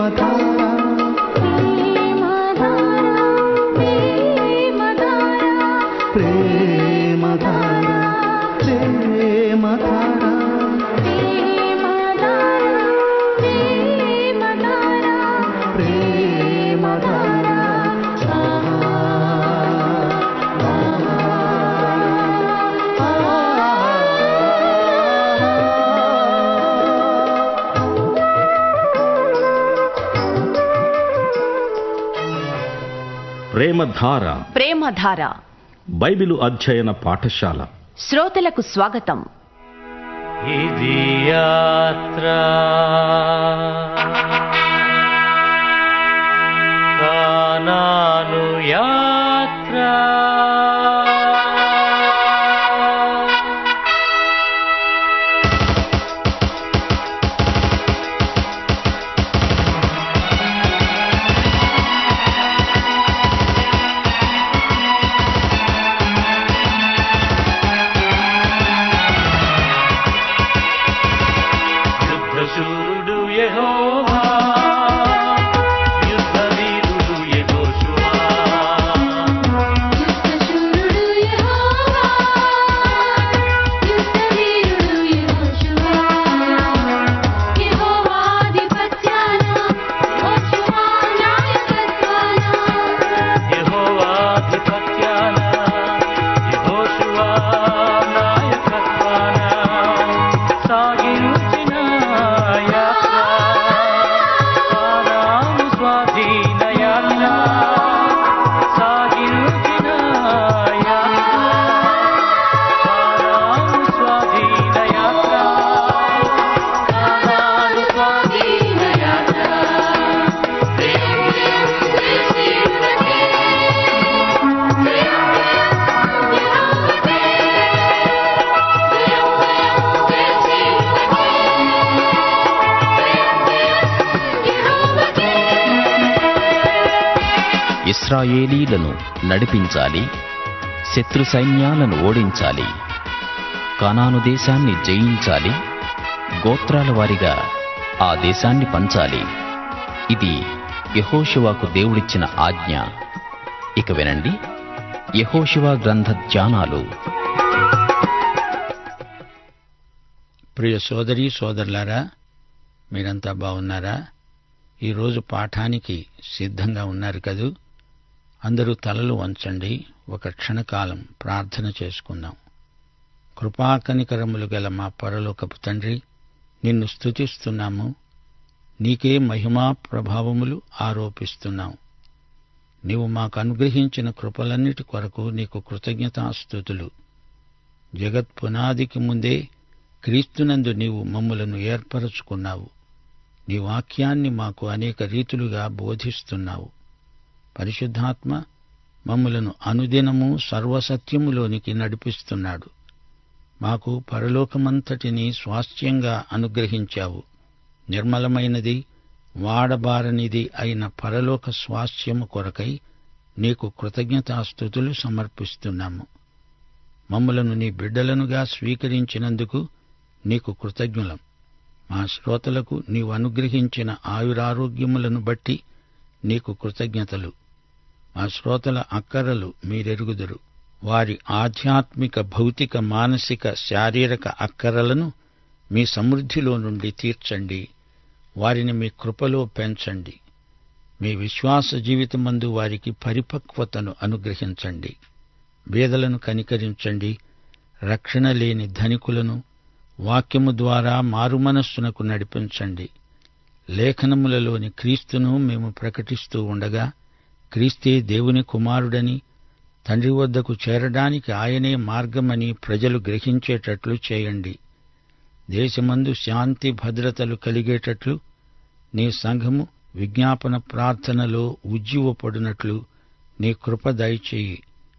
ప్రేమధార ప్రేమధార ప్రేమధార ప్రేమధార ప్రేమధార Bible అధ్యయన పాఠశాల శ్రోతలకు స్వాగతం ఇది యాత్ర కానాను యాత్ర యుద్ధశూరుడు యెహోవా యుద్ధవీరుడు యెహోషువా యెహోవాధిపత్యాన యెహోషువా నాయకత్వాన సాగించిన యాత్ర కానాను స్వాధీన యాత్ర సాగించిన యాత్ర కానాను స్వాధీన యాత్ర కానాను స్వాధీన యాత్ర ఇస్రాయేలీలను నడిపించాలి శత్రు సైన్యాలను ఓడించాలి కానాను దేశాన్ని జయించాలి గోత్రాల వారిగా ఆ దేశాన్ని పంచాలి ఇది యెహోషువాకు దేవుడిచ్చిన ఆజ్ఞ ఇక వినండి యెహోషువ గ్రంథ ధ్యానాలు ప్రియ సోదరి సోదరులారా మీరంతా బాగున్నారా ఈరోజు పాఠానికి సిద్ధంగా ఉన్నారు కదూ అందరూ తలలు వంచండి ఒక క్షణకాలం ప్రార్థన చేసుకుందాం కృపాకనికరములు గల మా పరలోకపు తండ్రి నిన్ను స్తుతిస్తున్నాము నీకే మహిమా ప్రభావములు ఆరోపిస్తున్నాం నీవు మాకు అనుగ్రహించిన కృపలన్నిటి కొరకు నీకు కృతజ్ఞతాస్థుతులు జగత్ పునాదికి ముందే క్రీస్తునందు నీవు మమ్ములను ఏర్పరచుకున్నావు నీ వాక్యాన్ని మాకు అనేక రీతులుగా బోధిస్తున్నావు పరిశుద్ధాత్మ మమ్ములను అనుదినము సర్వసత్యములోనికి నడిపిస్తున్నాడు మాకు పరలోకమంతటిని స్వాస్థ్యంగా అనుగ్రహించావు నిర్మలమైనది వాడబారనిది అయిన పరలోక స్వాస్థ్యము కొరకై నీకు కృతజ్ఞతాస్థుతులు సమర్పిస్తున్నాము మమ్ములను నీ బిడ్డలనుగా స్వీకరించినందుకు నీకు కృతజ్ఞులం మా శ్రోతలకు నీవు అనుగ్రహించిన ఆయురారోగ్యములను బట్టి నీకు కృతజ్ఞతలు మా శ్రోతల అక్కరలు మీరెరుగుదురు వారి ఆధ్యాత్మిక భౌతిక మానసిక శారీరక అక్కరలను మీ సమృద్ధిలో నుండి తీర్చండి వారిని మీ కృపలో పెంచండి మీ విశ్వాస జీవితమందు వారికి పరిపక్వతను అనుగ్రహించండి బీదలను కనికరించండి రక్షణ లేని ధనికులను వాక్యము ద్వారా మారుమనస్సునకు నడిపించండి లేఖనములలోని క్రీస్తును మేము ప్రకటిస్తూ ఉండగా క్రీస్తే దేవుని కుమారుడని తండ్రి వద్దకు చేరడానికి ఆయనే మార్గమని ప్రజలు గ్రహించేటట్లు చేయండి దేశమందు శాంతి భద్రతలు కలిగేటట్లు నీ సంఘము విజ్ఞాపన ప్రార్థనలో ఉజ్జీవపడినట్లు నీ కృప దయచేయి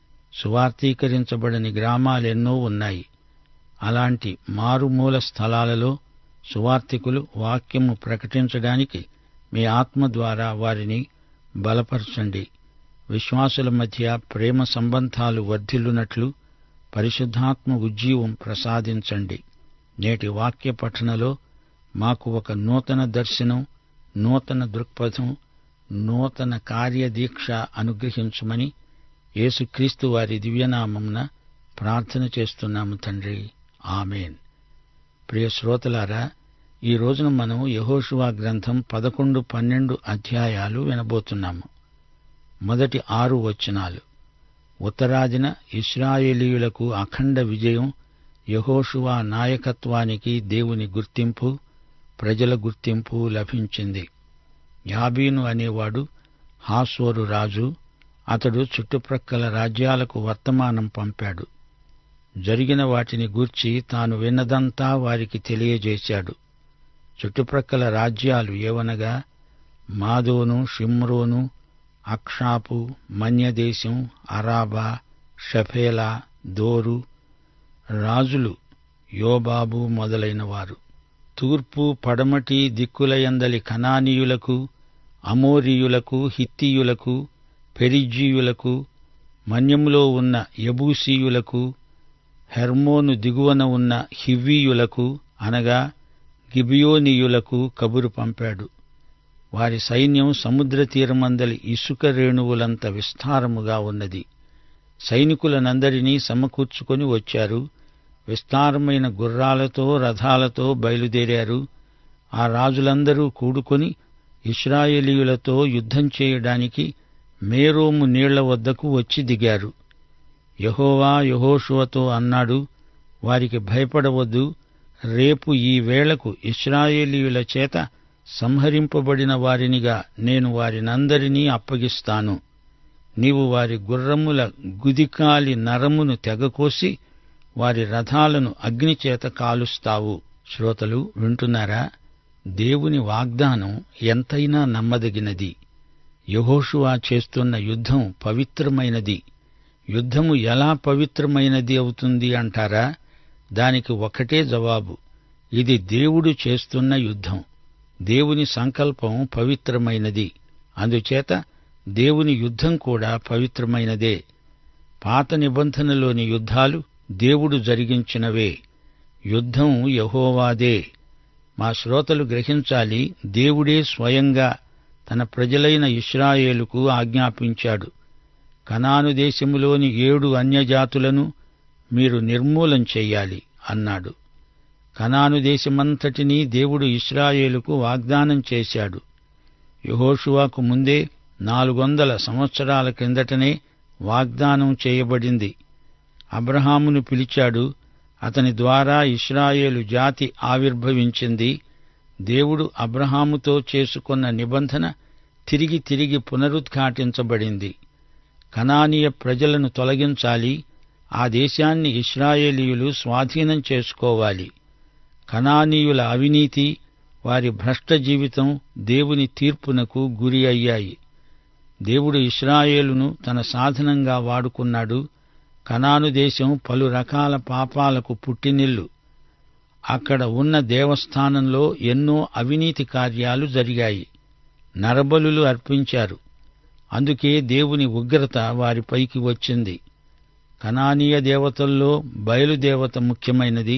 సువార్తీకరించబడని గ్రామాలెన్నో ఉన్నాయి అలాంటి మారుమూల స్థలాలలో సువార్తికులు వాక్యము ప్రకటించడానికి మీ ఆత్మ ద్వారా వారిని బలపరచండి విశ్వాసుల మధ్య ప్రేమ సంబంధాలు వర్ధిల్లునట్లు పరిశుద్ధాత్మ ఉజ్జీవం ప్రసాదించండి నేటి వాక్య పఠనలో మాకు ఒక నూతన దర్శనం నూతన దృక్పథం నూతన కార్యదీక్ష అనుగ్రహించమని యేసుక్రీస్తు వారి దివ్యనామమున ప్రార్థన చేస్తున్నాము తండ్రి ఆమెన్ ప్రియ శ్రోతలారా ఈ రోజున మనం యహోషువా గ్రంథం పదకొండు పన్నెండు అధ్యాయాలు వినబోతున్నాము మొదటి ఆరు వచనాలు ఉత్తరాదిన ఇస్రాయేలీయులకు అఖండ విజయం యహోషువా నాయకత్వానికి దేవుని గుర్తింపు ప్రజల గుర్తింపు లభించింది యాబీను అనేవాడు హాసోరు రాజు అతడు చుట్టుప్రక్కల రాజ్యాలకు వర్తమానం పంపాడు జరిగిన వాటిని గూర్చి తాను విన్నదంతా వారికి తెలియజేశాడు చుట్టుప్రక్కల రాజ్యాలు ఏవనగా మాదోను షిమ్రోను అక్షాపు మన్యదేశం అరాబా షఫేలా దోరు రాజులు యోబాబు మొదలైన వారు తూర్పు పడమటి దిక్కులయందలి కనానీయులకు అమోరీయులకు హిత్తీయులకు పెరిజీయులకు మన్యములో ఉన్న యబూసీయులకు హెర్మోను దిగువన ఉన్న హివ్వీయులకు అనగా గిబియోనీయులకు కబురు పంపాడు వారి సైన్యం సముద్ర తీరమందలి ఇసుక రేణువులంత విస్తారముగా ఉన్నది సైనికులనందరినీ సమకూర్చుకొని వచ్చారు విస్తారమైన గుర్రాలతో రథాలతో బయలుదేరారు ఆ రాజులందరూ కూడుకొని ఇస్రాయేలీయులతో యుద్ధం చేయడానికి మేరోము నీళ్ల వద్దకు వచ్చి దిగారు యహోవా యహోషువతో అన్నాడు వారికి భయపడవద్దు రేపు ఈ వేళకు ఇస్రాయేలీయుల చేత సంహరింపబడిన వారినిగా నేను వారినందరినీ అప్పగిస్తాను నీవు వారి గుర్రముల గుదికాలి నరమును తెగకోసి వారి రథాలను అగ్నిచేత కాలుస్తావు శ్రోతలు వింటున్నారా దేవుని వాగ్దానం ఎంతైనా నమ్మదగినది యహోషువా చేస్తున్న యుద్ధం పవిత్రమైనది యుద్ధము ఎలా పవిత్రమైనది అవుతుంది అంటారా దానికి ఒకటే జవాబు ఇది దేవుడు చేస్తున్న యుద్ధం దేవుని సంకల్పం పవిత్రమైనది అందుచేత దేవుని యుద్ధం కూడా పవిత్రమైనదే పాత నిబంధనలోని యుద్ధాలు దేవుడు జరిగించినవే యుద్ధం యహోవాదే మా శ్రోతలు గ్రహించాలి దేవుడే స్వయంగా తన ప్రజలైన ఇస్రాయేలుకు ఆజ్ఞాపించాడు కనాను దేశములోని ఏడు అన్యజాతులను మీరు నిర్మూలం చెయ్యాలి అన్నాడు కనాను దేశమంతటినీ దేవుడు ఇస్రాయేలుకు వాగ్దానం చేశాడు యహోషువాకు ముందే నాలుగొందల సంవత్సరాల క్రిందటనే వాగ్దానం చేయబడింది అబ్రహామును పిలిచాడు అతని ద్వారా ఇస్రాయేలు జాతి ఆవిర్భవించింది దేవుడు అబ్రహాముతో చేసుకున్న నిబంధన తిరిగి తిరిగి పునరుద్ఘాటించబడింది కనానీయ ప్రజలను తొలగించాలి ఆ దేశాన్ని ఇస్రాయేలీయులు స్వాధీనం చేసుకోవాలి కనానీయుల అవినీతి వారి భ్రష్ట జీవితం దేవుని తీర్పునకు గురి అయ్యాయి దేవుడు ఇస్రాయేలును తన సాధనంగా వాడుకున్నాడు కనాను దేశం పలు రకాల పాపాలకు పుట్టినిల్లు అక్కడ ఉన్న దేవస్థానంలో ఎన్నో అవినీతి కార్యాలు జరిగాయి నరబలులు అర్పించారు అందుకే దేవుని ఉగ్రత వారిపైకి వచ్చింది కనానీయ దేవతల్లో బయలుదేవత ముఖ్యమైనది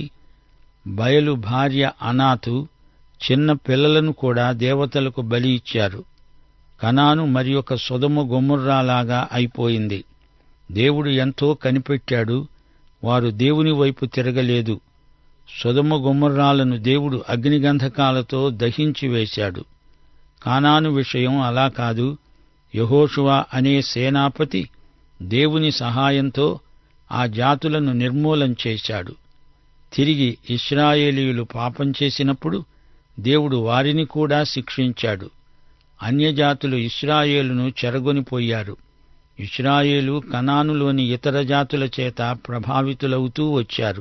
బయలు భార్య అనాథు చిన్న పిల్లలను కూడా దేవతలకు బలి ఇచ్చారు కనాను మరి ఒక సొదము గొమ్ముర్రాలాగా అయిపోయింది దేవుడు ఎంతో కనిపెట్టాడు వారు దేవుని వైపు తిరగలేదు సొదమ గుమ్మర్రాలను దేవుడు అగ్నిగంధకాలతో దహించి వేశాడు కానాను విషయం అలా కాదు యహోషువా అనే సేనాపతి దేవుని సహాయంతో ఆ జాతులను నిర్మూలం చేశాడు తిరిగి ఇస్రాయేలీయులు పాపం చేసినప్పుడు దేవుడు వారిని కూడా శిక్షించాడు అన్యజాతులు ఇస్రాయేలును చెరగొనిపోయారు ఇస్రాయేలు కనానులోని ఇతర జాతుల చేత ప్రభావితులవుతూ వచ్చారు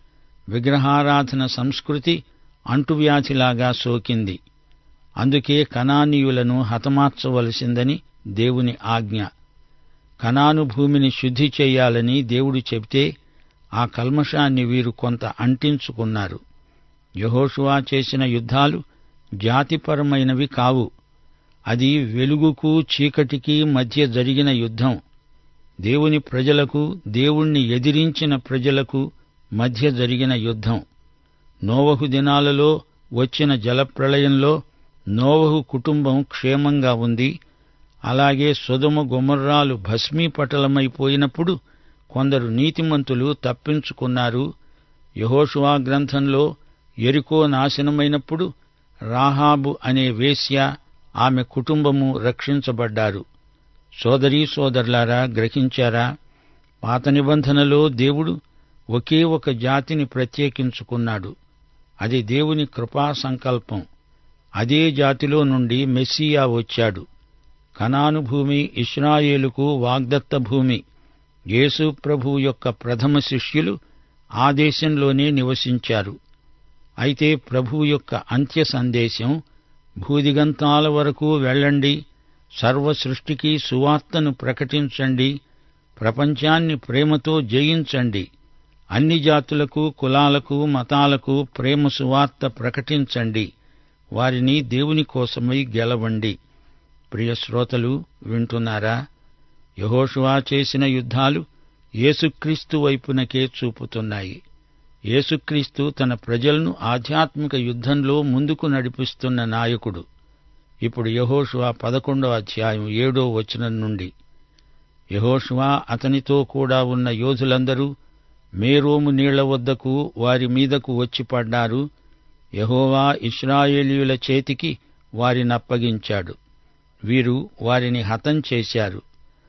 విగ్రహారాధన సంస్కృతి అంటువ్యాధిలాగా సోకింది అందుకే కనానీయులను హతమార్చవలసిందని దేవుని ఆజ్ఞ కనాను భూమిని శుద్ధి చేయాలని దేవుడు చెబితే ఆ కల్మషాన్ని వీరు కొంత అంటించుకున్నారు యహోషువా చేసిన యుద్ధాలు జాతిపరమైనవి కావు అది వెలుగుకు చీకటికి మధ్య జరిగిన యుద్ధం దేవుని ప్రజలకు దేవుణ్ణి ఎదిరించిన ప్రజలకు మధ్య జరిగిన యుద్ధం నోవహు దినాలలో వచ్చిన జలప్రళయంలో నోవహు కుటుంబం క్షేమంగా ఉంది అలాగే సుధమ గుమర్రాలు భస్మీపటలమైపోయినప్పుడు కొందరు నీతిమంతులు తప్పించుకున్నారు యహోషువా గ్రంథంలో ఎరికో నాశనమైనప్పుడు రాహాబు అనే వేశ్య ఆమె కుటుంబము రక్షించబడ్డారు సోదరీ సోదరులారా గ్రహించారా పాత నిబంధనలో దేవుడు ఒకే ఒక జాతిని ప్రత్యేకించుకున్నాడు అది దేవుని కృపా సంకల్పం అదే జాతిలో నుండి మెస్సియా వచ్చాడు కనాను భూమి ఇస్రాయేలుకు వాగ్దత్త భూమి యేసు ప్రభు యొక్క ప్రథమ శిష్యులు ఆ దేశంలోనే నివసించారు అయితే ప్రభు యొక్క అంత్య సందేశం భూదిగంతాల వరకు వెళ్ళండి సర్వ సృష్టికి సువార్తను ప్రకటించండి ప్రపంచాన్ని ప్రేమతో జయించండి అన్ని జాతులకు కులాలకు మతాలకు ప్రేమ సువార్త ప్రకటించండి వారిని దేవుని కోసమై గెలవండి ప్రియ శ్రోతలు వింటున్నారా యహోషువా చేసిన యుద్ధాలు యేసుక్రీస్తు వైపునకే చూపుతున్నాయి యేసుక్రీస్తు తన ప్రజలను ఆధ్యాత్మిక యుద్ధంలో ముందుకు నడిపిస్తున్న నాయకుడు ఇప్పుడు యహోషువా పదకొండో అధ్యాయం ఏడో వచనం నుండి యహోషువా అతనితో కూడా ఉన్న యోధులందరూ మేరోము నీళ్ల వద్దకు వారి మీదకు వచ్చి పడ్డారు యహోవా ఇస్రాయేలీయుల చేతికి వారినప్పగించాడు వీరు వారిని హతం చేశారు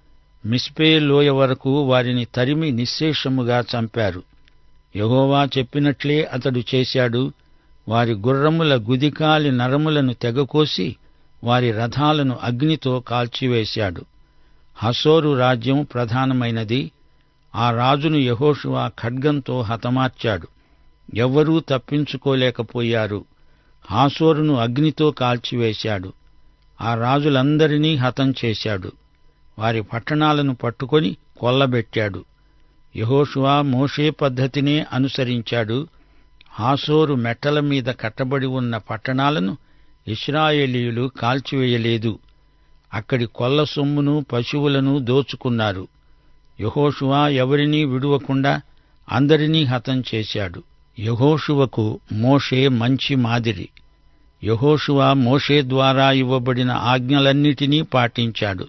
మిస్పే లోయ వరకు వారిని తరిమి నిశ్శేషముగా చంపారు యహోవా చెప్పినట్లే అతడు చేశాడు వారి గుర్రముల గుదికాలి నరములను తెగకోసి వారి రథాలను అగ్నితో కాల్చివేశాడు హసోరు రాజ్యం ప్రధానమైనది ఆ రాజును యహోషువా ఖడ్గంతో హతమార్చాడు ఎవ్వరూ తప్పించుకోలేకపోయారు హాసోరును అగ్నితో కాల్చివేశాడు ఆ రాజులందరినీ హతం చేశాడు వారి పట్టణాలను పట్టుకొని కొల్లబెట్టాడు యహోషువా మోషే పద్ధతినే అనుసరించాడు హాసోరు మెట్టల మీద కట్టబడి ఉన్న పట్టణాలను ఇస్రాయేలీయులు కాల్చివేయలేదు అక్కడి కొల్ల సొమ్మును పశువులను దోచుకున్నారు యహోషువా ఎవరినీ విడువకుండా అందరినీ హతం చేశాడు యహోషువకు మోషే మంచి మాదిరి యహోషువా మోషే ద్వారా ఇవ్వబడిన ఆజ్ఞలన్నిటినీ పాటించాడు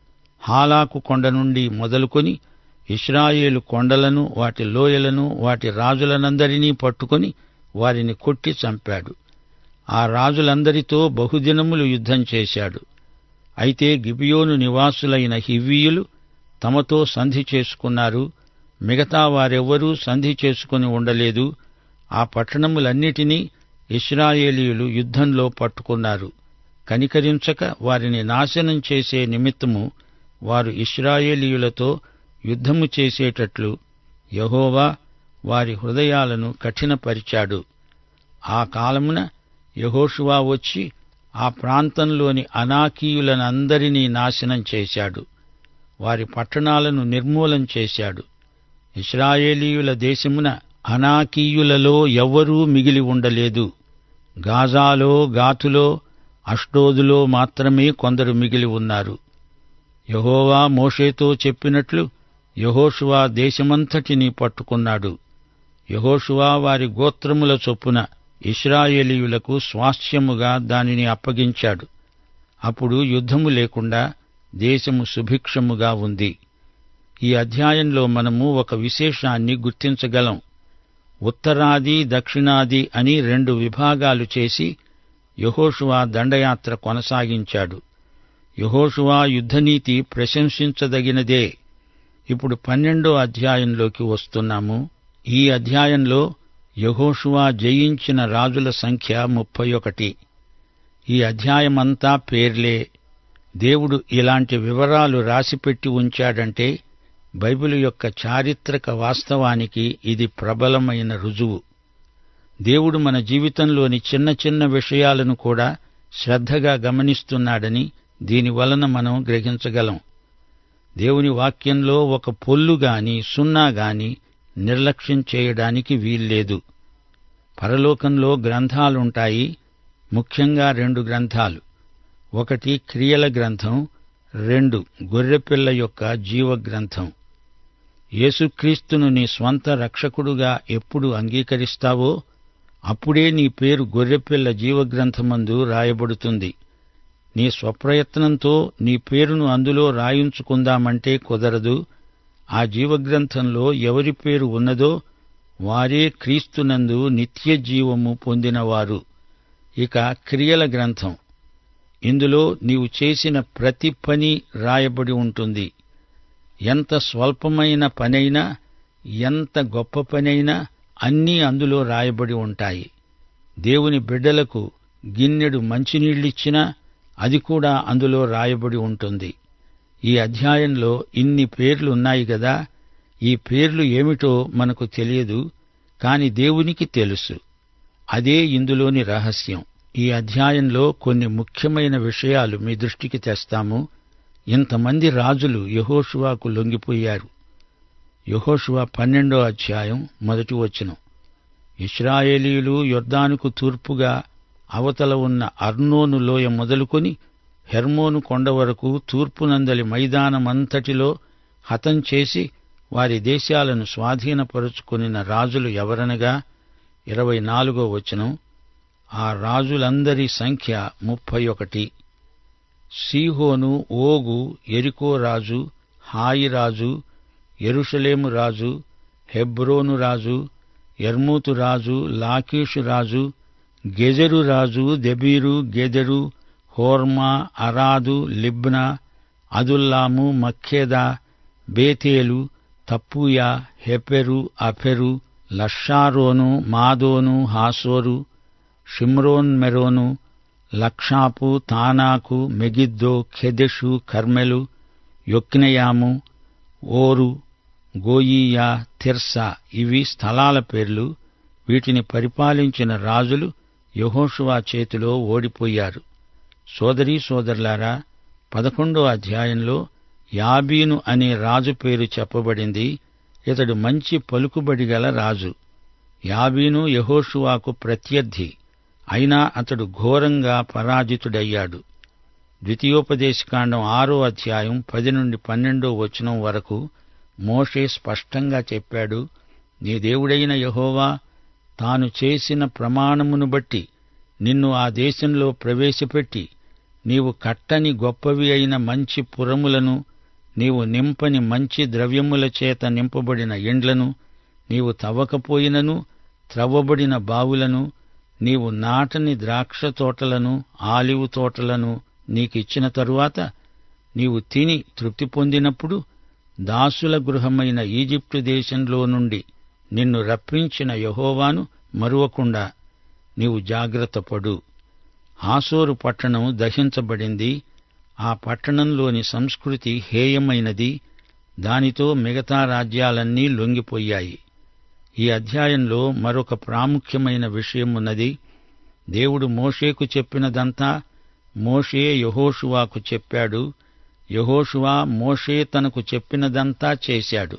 హాలాకు కొండ నుండి మొదలుకొని ఇస్రాయేలు కొండలను వాటి లోయలను వాటి రాజులనందరినీ పట్టుకొని వారిని కొట్టి చంపాడు ఆ రాజులందరితో బహుదినములు యుద్ధం చేశాడు అయితే గిబియోను నివాసులైన హివ్వీయులు తమతో సంధి చేసుకున్నారు మిగతా వారెవ్వరూ సంధి చేసుకుని ఉండలేదు ఆ పట్టణములన్నిటినీ ఇస్రాయేలీయులు యుద్ధంలో పట్టుకున్నారు కనికరించక వారిని నాశనం చేసే నిమిత్తము వారు ఇస్రాయేలీయులతో యుద్ధము చేసేటట్లు యహోవా వారి హృదయాలను కఠినపరిచాడు ఆ కాలమున యహోషువా వచ్చి ఆ ప్రాంతంలోని అనాకీయులనందరినీ నాశనం చేశాడు వారి పట్టణాలను నిర్మూలం చేశాడు ఇస్రాయేలీయుల దేశమున అనాకీయులలో ఎవ్వరూ మిగిలి ఉండలేదు గాజాలో గాతులో అష్టోదులో మాత్రమే కొందరు మిగిలి ఉన్నారు యహోవా మోషేతో చెప్పినట్లు యహోషువా దేశమంతటినీ పట్టుకున్నాడు యహోషువా వారి గోత్రముల చొప్పున ఇస్రాయేలీయులకు స్వాస్థ్యముగా దానిని అప్పగించాడు అప్పుడు యుద్ధము లేకుండా దేశము సుభిక్షముగా ఉంది ఈ అధ్యాయంలో మనము ఒక విశేషాన్ని గుర్తించగలం ఉత్తరాది దక్షిణాది అని రెండు విభాగాలు చేసి యహోషువా దండయాత్ర కొనసాగించాడు యహోషువా యుద్ధనీతి ప్రశంసించదగినదే ఇప్పుడు పన్నెండో అధ్యాయంలోకి వస్తున్నాము ఈ అధ్యాయంలో యహోషువా జయించిన రాజుల సంఖ్య ముప్పై ఒకటి ఈ అధ్యాయమంతా పేర్లే దేవుడు ఇలాంటి వివరాలు రాసిపెట్టి ఉంచాడంటే బైబిల్ యొక్క చారిత్రక వాస్తవానికి ఇది ప్రబలమైన రుజువు దేవుడు మన జీవితంలోని చిన్న చిన్న విషయాలను కూడా శ్రద్ధగా గమనిస్తున్నాడని దీని వలన మనం గ్రహించగలం దేవుని వాక్యంలో ఒక పొల్లు గాని సున్నా గాని నిర్లక్ష్యం చేయడానికి వీల్లేదు పరలోకంలో గ్రంథాలుంటాయి ముఖ్యంగా రెండు గ్రంథాలు ఒకటి క్రియల గ్రంథం రెండు గొర్రెపిల్ల యొక్క జీవ గ్రంథం యేసుక్రీస్తును నీ స్వంత రక్షకుడుగా ఎప్పుడు అంగీకరిస్తావో అప్పుడే నీ పేరు గొర్రెపిల్ల జీవగ్రంథమందు రాయబడుతుంది నీ స్వప్రయత్నంతో నీ పేరును అందులో రాయించుకుందామంటే కుదరదు ఆ జీవగ్రంథంలో ఎవరి పేరు ఉన్నదో వారే క్రీస్తునందు నిత్య జీవము పొందినవారు ఇక క్రియల గ్రంథం ఇందులో నీవు చేసిన ప్రతి పని రాయబడి ఉంటుంది ఎంత స్వల్పమైన పనైనా ఎంత గొప్ప పనైనా అన్నీ అందులో రాయబడి ఉంటాయి దేవుని బిడ్డలకు గిన్నెడు మంచినీళ్ళిచ్చినా అది కూడా అందులో రాయబడి ఉంటుంది ఈ అధ్యాయంలో ఇన్ని పేర్లు ఉన్నాయి గదా ఈ పేర్లు ఏమిటో మనకు తెలియదు కాని దేవునికి తెలుసు అదే ఇందులోని రహస్యం ఈ అధ్యాయంలో కొన్ని ముఖ్యమైన విషయాలు మీ దృష్టికి తెస్తాము ఇంతమంది రాజులు యహోషువాకు లొంగిపోయారు యహోషువ పన్నెండో అధ్యాయం మొదటి వచనం ఇస్రాయేలీలు యొర్దానుకు తూర్పుగా అవతల ఉన్న అర్నోను లోయ మొదలుకొని హెర్మోను కొండ వరకు తూర్పునందలి మైదానమంతటిలో హతం చేసి వారి దేశాలను స్వాధీనపరుచుకొనిన రాజులు ఎవరనగా ఇరవై నాలుగో వచనం ఆ రాజులందరి సంఖ్య ముప్పై ఒకటి సీహోను ఓగు ఎరికో రాజు హాయి రాజు ఎరుషలేము రాజు హెబ్రోను రాజు ఎర్మూతు రాజు లాకీషు రాజు గెజెరు రాజు దెబీరు గెదెరు హోర్మా అరాదు లిబ్నా అదుల్లాము మక్కేదా బేతేలు తప్పుయా హెపెరు అఫెరు లషారోను మాదోను హాసోరు షిమ్రోన్ మెరోను లక్షాపు తానాకు మెగిద్దో ఖెదెషు కర్మెలు యొక్నయాము ఓరు గోయియా తిర్సా ఇవి స్థలాల పేర్లు వీటిని పరిపాలించిన రాజులు యహోషువా చేతిలో ఓడిపోయారు సోదరీ సోదరులారా పదకొండో అధ్యాయంలో యాబీను అనే రాజు పేరు చెప్పబడింది ఇతడు మంచి పలుకుబడి గల రాజు యాబీను యహోషువాకు ప్రత్యర్థి అయినా అతడు ఘోరంగా పరాజితుడయ్యాడు ద్వితీయోపదేశకాండం ఆరో అధ్యాయం పది నుండి పన్నెండో వచనం వరకు మోషే స్పష్టంగా చెప్పాడు నీ దేవుడైన యహోవా తాను చేసిన ప్రమాణమును బట్టి నిన్ను ఆ దేశంలో ప్రవేశపెట్టి నీవు కట్టని గొప్పవి అయిన మంచి పురములను నీవు నింపని మంచి ద్రవ్యముల చేత నింపబడిన ఇండ్లను నీవు తవ్వకపోయినను త్రవ్వబడిన బావులను నీవు నాటని ద్రాక్ష తోటలను ఆలివు తోటలను నీకిచ్చిన తరువాత నీవు తిని తృప్తి పొందినప్పుడు దాసుల గృహమైన ఈజిప్టు దేశంలో నుండి నిన్ను రప్పించిన యహోవాను మరువకుండా నీవు జాగ్రత్తపడు హాసోరు పట్టణం దహించబడింది ఆ పట్టణంలోని సంస్కృతి హేయమైనది దానితో మిగతా రాజ్యాలన్నీ లొంగిపోయాయి ఈ అధ్యాయంలో మరొక ప్రాముఖ్యమైన విషయమున్నది దేవుడు మోషేకు చెప్పినదంతా మోషే యహోషువాకు చెప్పాడు యహోషువా మోషే తనకు చెప్పినదంతా చేశాడు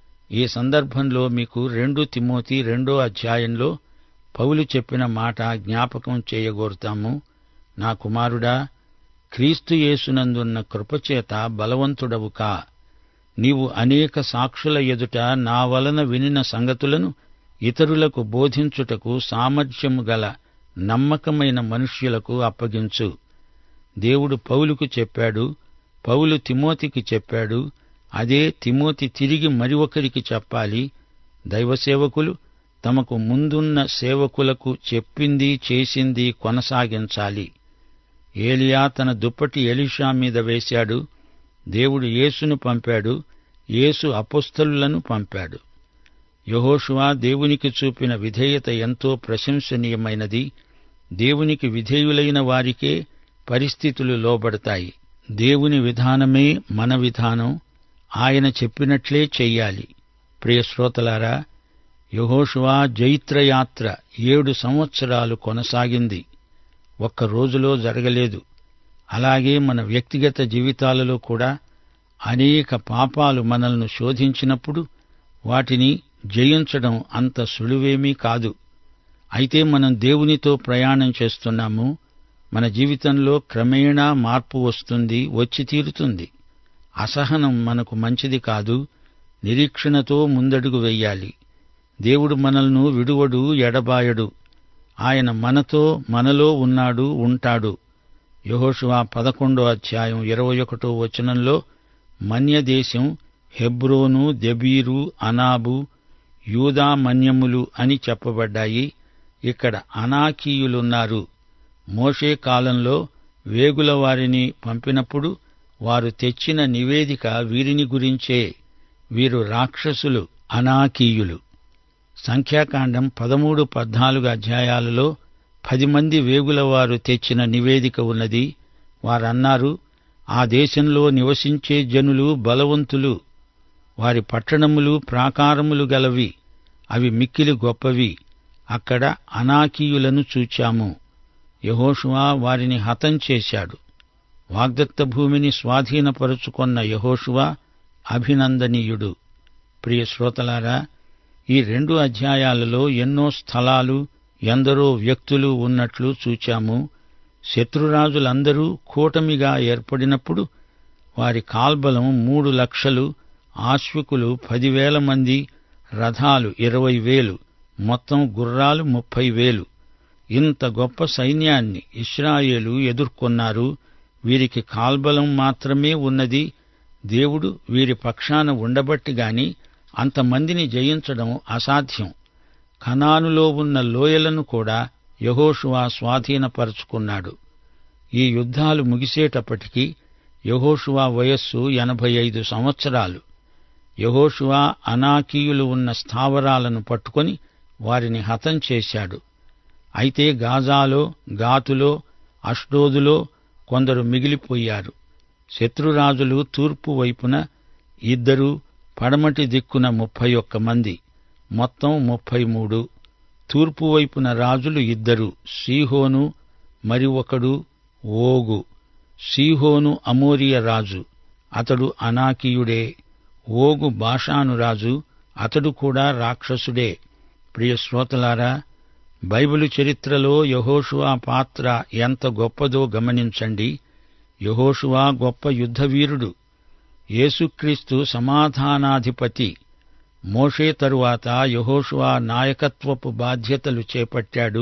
ఈ సందర్భంలో మీకు రెండు తిమోతి రెండో అధ్యాయంలో పౌలు చెప్పిన మాట జ్ఞాపకం చేయగోరుతాము నా కుమారుడా క్రీస్తు యేసునందున్న కృపచేత బలవంతుడవు కా నీవు అనేక సాక్షుల ఎదుట నా వలన వినిన సంగతులను ఇతరులకు బోధించుటకు సామర్థ్యము గల నమ్మకమైన మనుష్యులకు అప్పగించు దేవుడు పౌలుకు చెప్పాడు పౌలు తిమోతికి చెప్పాడు అదే తిమోతి తిరిగి మరి ఒకరికి చెప్పాలి దైవసేవకులు తమకు ముందున్న సేవకులకు చెప్పింది చేసింది కొనసాగించాలి ఏలియా తన దుప్పటి ఎలీషా మీద వేశాడు దేవుడు యేసును పంపాడు యేసు అపుస్తలులను పంపాడు యహోషువా దేవునికి చూపిన విధేయత ఎంతో ప్రశంసనీయమైనది దేవునికి విధేయులైన వారికే పరిస్థితులు లోబడతాయి దేవుని విధానమే మన విధానం ఆయన చెప్పినట్లే చెయ్యాలి ప్రియ శ్రోతలారా యహోషువా జైత్రయాత్ర ఏడు సంవత్సరాలు కొనసాగింది ఒక్క రోజులో జరగలేదు అలాగే మన వ్యక్తిగత జీవితాలలో కూడా అనేక పాపాలు మనల్ని శోధించినప్పుడు వాటిని జయించడం అంత సులువేమీ కాదు అయితే మనం దేవునితో ప్రయాణం చేస్తున్నాము మన జీవితంలో క్రమేణా మార్పు వస్తుంది వచ్చి తీరుతుంది అసహనం మనకు మంచిది కాదు నిరీక్షణతో ముందడుగు వెయ్యాలి దేవుడు మనల్ని విడువడు ఎడబాయడు ఆయన మనతో మనలో ఉన్నాడు ఉంటాడు యెహోషువ పదకొండో అధ్యాయం ఇరవై ఒకటో వచనంలో మన్యదేశం హెబ్రోను దెబీరు అనాబు యూదా మన్యములు అని చెప్పబడ్డాయి ఇక్కడ అనాకీయులున్నారు మోషే కాలంలో వేగుల వారిని పంపినప్పుడు వారు తెచ్చిన నివేదిక వీరిని గురించే వీరు రాక్షసులు అనాకీయులు సంఖ్యాకాండం పదమూడు పద్నాలుగు అధ్యాయాలలో పది మంది వేగుల వారు తెచ్చిన నివేదిక ఉన్నది వారన్నారు ఆ దేశంలో నివసించే జనులు బలవంతులు వారి పట్టణములు ప్రాకారములు గలవి అవి మిక్కిలి గొప్పవి అక్కడ అనాకీయులను చూచాము యహోషువా వారిని హతం చేశాడు వాగ్దత్త భూమిని స్వాధీనపరుచుకొన్న యహోషువా అభినందనీయుడు ప్రియ శ్రోతలారా ఈ రెండు అధ్యాయాలలో ఎన్నో స్థలాలు ఎందరో వ్యక్తులు ఉన్నట్లు చూచాము శత్రురాజులందరూ కూటమిగా ఏర్పడినప్పుడు వారి కాల్బలం మూడు లక్షలు ఆశ్వికులు పదివేల మంది రథాలు ఇరవై వేలు మొత్తం గుర్రాలు ముప్పై వేలు ఇంత గొప్ప సైన్యాన్ని ఇస్రాయేలు ఎదుర్కొన్నారు వీరికి కాల్బలం మాత్రమే ఉన్నది దేవుడు వీరి పక్షాన ఉండబట్టి గాని అంతమందిని జయించడం అసాధ్యం కనానులో ఉన్న లోయలను కూడా యహోషువా స్వాధీనపరుచుకున్నాడు ఈ యుద్ధాలు ముగిసేటప్పటికి యహోషువా వయస్సు ఎనభై ఐదు సంవత్సరాలు యహోషువా అనాకీయులు ఉన్న స్థావరాలను పట్టుకొని వారిని హతం చేశాడు అయితే గాజాలో గాతులో అష్డోదులో కొందరు మిగిలిపోయారు శత్రురాజులు తూర్పు వైపున ఇద్దరు పడమటి దిక్కున ముప్పై ఒక్క మంది మొత్తం ముప్పై మూడు తూర్పు వైపున రాజులు ఇద్దరు సీహోను మరి ఒకడు ఓగు సీహోను అమోరియ రాజు అతడు అనాకీయుడే ఓగు బాషాను రాజు అతడు కూడా రాక్షసుడే ప్రియ శ్రోతలారా బైబిలు చరిత్రలో యహోషువా పాత్ర ఎంత గొప్పదో గమనించండి యహోషువా గొప్ప యుద్ధవీరుడు యేసుక్రీస్తు సమాధానాధిపతి మోషే తరువాత యహోషువా నాయకత్వపు బాధ్యతలు చేపట్టాడు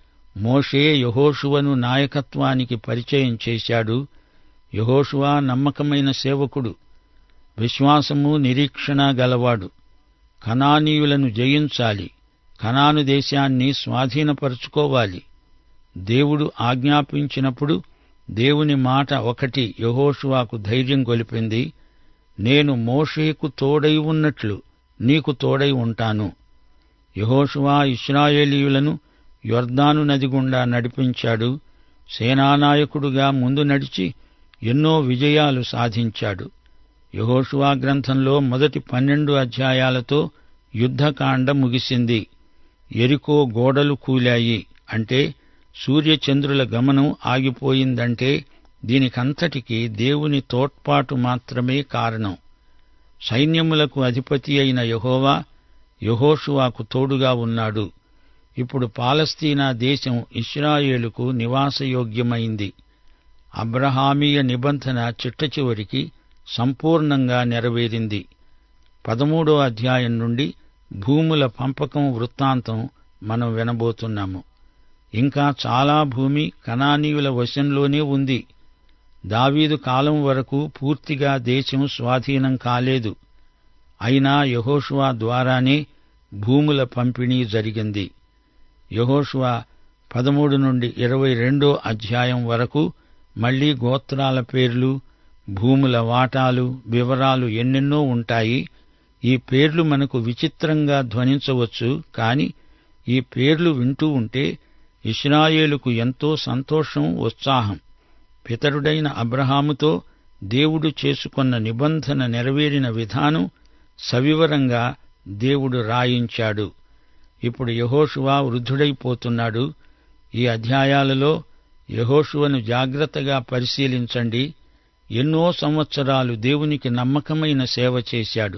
మోషే యహోషువను నాయకత్వానికి పరిచయం చేశాడు యహోషువా నమ్మకమైన సేవకుడు విశ్వాసము నిరీక్షణ గలవాడు కనానీయులను జయించాలి కనాను దేశాన్ని స్వాధీనపరుచుకోవాలి దేవుడు ఆజ్ఞాపించినప్పుడు దేవుని మాట ఒకటి యహోషువాకు ధైర్యం గొలిపింది నేను మోషేకు తోడై ఉన్నట్లు నీకు తోడై ఉంటాను యహోషువా ఇస్రాయేలీయులను యొర్దాను నది గుండా నడిపించాడు సేనానాయకుడుగా ముందు నడిచి ఎన్నో విజయాలు సాధించాడు యహోషువా గ్రంథంలో మొదటి పన్నెండు అధ్యాయాలతో యుద్ధకాండ ముగిసింది ఎరికో గోడలు కూలాయి అంటే సూర్యచంద్రుల గమనం ఆగిపోయిందంటే దీనికంతటికి దేవుని తోడ్పాటు మాత్రమే కారణం సైన్యములకు అధిపతి అయిన యహోవా యహోషువాకు తోడుగా ఉన్నాడు ఇప్పుడు పాలస్తీనా దేశం ఇస్రాయేలుకు నివాసయోగ్యమైంది అబ్రహామీయ నిబంధన చిట్టచివరికి సంపూర్ణంగా నెరవేరింది పదమూడో అధ్యాయం నుండి భూముల పంపకం వృత్తాంతం మనం వినబోతున్నాము ఇంకా చాలా భూమి కనానీయుల వశంలోనే ఉంది దావీదు కాలం వరకు పూర్తిగా దేశం స్వాధీనం కాలేదు అయినా యహోషువా ద్వారానే భూముల పంపిణీ జరిగింది యహోషువా పదమూడు నుండి ఇరవై రెండో అధ్యాయం వరకు మళ్లీ గోత్రాల పేర్లు భూముల వాటాలు వివరాలు ఎన్నెన్నో ఉంటాయి ఈ పేర్లు మనకు విచిత్రంగా ధ్వనించవచ్చు కాని ఈ పేర్లు వింటూ ఉంటే ఇస్రాయేలుకు ఎంతో సంతోషం ఉత్సాహం పితరుడైన అబ్రహాముతో దేవుడు చేసుకొన్న నిబంధన నెరవేరిన విధానం సవివరంగా దేవుడు రాయించాడు ఇప్పుడు యహోషువా వృద్ధుడైపోతున్నాడు ఈ అధ్యాయాలలో యహోషువను జాగ్రత్తగా పరిశీలించండి ఎన్నో సంవత్సరాలు దేవునికి నమ్మకమైన సేవ చేశాడు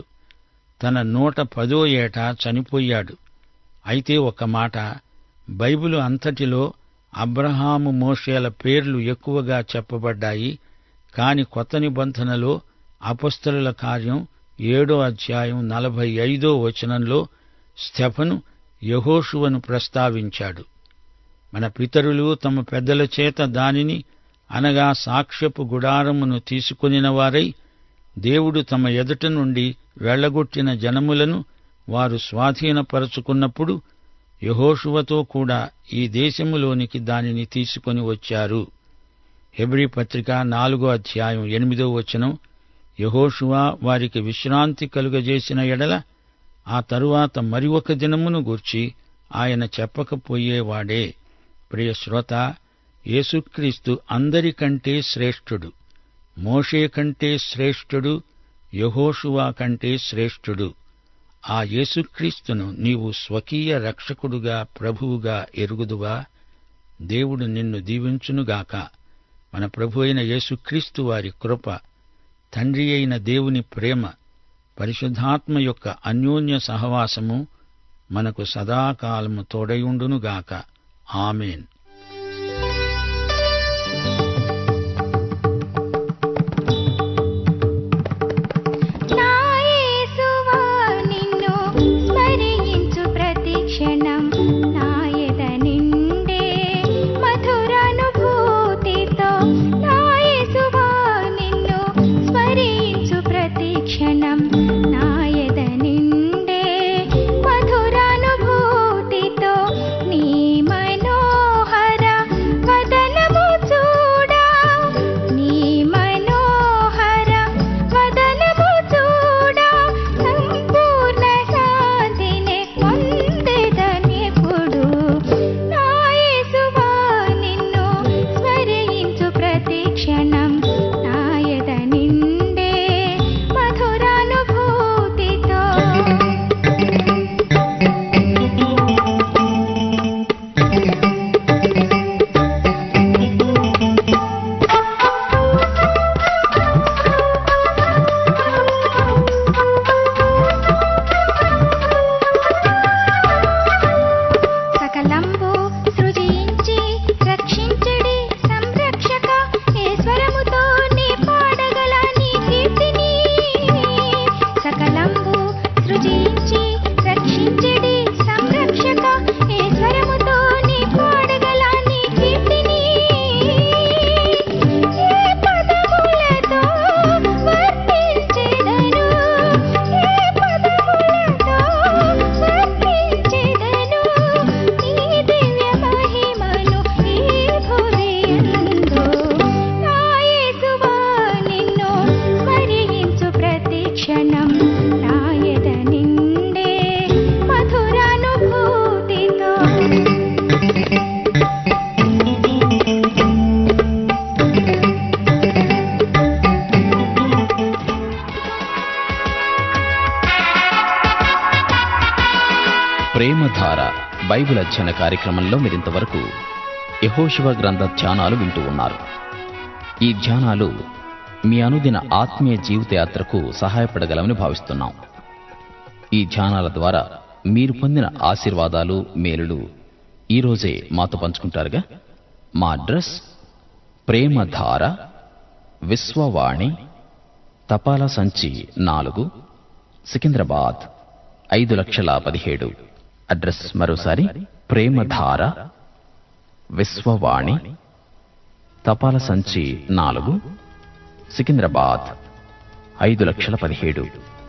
తన నూట పదో ఏట చనిపోయాడు అయితే ఒక మాట బైబిలు అంతటిలో అబ్రహాము మోషేల పేర్లు ఎక్కువగా చెప్పబడ్డాయి కాని కొత్త నిబంధనలో అపస్తలుల కార్యం ఏడో అధ్యాయం నలభై ఐదో వచనంలో స్టెఫను యహోషువను ప్రస్తావించాడు మన పితరులు తమ పెద్దల చేత దానిని అనగా సాక్ష్యపు గుడారమును తీసుకొనిన వారై దేవుడు తమ ఎదుట నుండి వెళ్లగొట్టిన జనములను వారు స్వాధీనపరచుకున్నప్పుడు యహోషువతో కూడా ఈ దేశములోనికి దానిని తీసుకొని వచ్చారు హెబ్రీ పత్రిక నాలుగో అధ్యాయం ఎనిమిదో వచనం యహోషువా వారికి విశ్రాంతి కలుగజేసిన ఎడల ఆ తరువాత మరి ఒక దినమును గూర్చి ఆయన చెప్పకపోయేవాడే ప్రియ శ్రోత యేసుక్రీస్తు అందరికంటే శ్రేష్ఠుడు మోషే కంటే శ్రేష్ఠుడు యహోషువా కంటే శ్రేష్ఠుడు ఆ యేసుక్రీస్తును నీవు స్వకీయ రక్షకుడుగా ప్రభువుగా ఎరుగుదువా దేవుడు నిన్ను దీవించునుగాక మన ప్రభు అయిన యేసుక్రీస్తు వారి కృప తండ్రి అయిన దేవుని ప్రేమ పరిశుద్ధాత్మ యొక్క అన్యోన్య సహవాసము మనకు సదాకాలము తోడయుండునుగాక ఆమెన్ నా యేసువా నిన్ను స్మరించు ప్రతి క్షణం నా ఎద నిండే మధురానుభూతితో నా యేసువా నిన్ను స్మరించు ప్రతి క్షణం నా ఎద నిండే మధురానుభూతితో నీ మనోహర వదనము చూడా నీ మనోహర వదనము చూడా సంపూర్ణ శాంతిని పొందెదనెప్పుడు నా యేసువా నిన్ను స్మరించు ప్రతి క్షణం నా ఎద నిండే మధురానుభూతితో సకలంబు సృజించి రక్షించడి సంరక్షక ఈశ్వరముతో నీ పాడగల నీ కీర్తిని సకలంబు సృజించి రక్షించడి సంరక్షక ఈశ్వరముతో నీ పాడగల నీ కీర్తిని ఏ పదములతో వర్ణించెదను ఏ పదములతో వర్ణించెదను నీ దివ్య మహిమను ఈ భువియందు నా యేసువా నిన్ను స్మరించు ప్రతి క్షణం నా ఎద నిండే మధురానుభూతితో ప్రేమధార బైబిల్ అధ్యయన కార్యక్రమంలో మీరింతవరకు యహోశివ గ్రంథ ధ్యానాలు వింటూ ఉన్నారు ఈ ధ్యానాలు మీ అనుదిన ఆత్మీయ జీవితయాత్రకు సహాయపడగలమని భావిస్తున్నాం ఈ ధ్యానాల ద్వారా మీరు పొందిన ఆశీర్వాదాలు మేలులు ఈరోజే మాతో పంచుకుంటారుగా మా అడ్రస్ ప్రేమధార విశ్వవాణి తపాలా సంచి నాలుగు సికింద్రాబాద్ ఐదు లక్షల పదిహేడు అడ్రస్ మరోసారి ప్రేమధార విశ్వవాణి తపాల సంచి నాలుగు సికింద్రాబాద్ ఐదు లక్షల పదిహేడు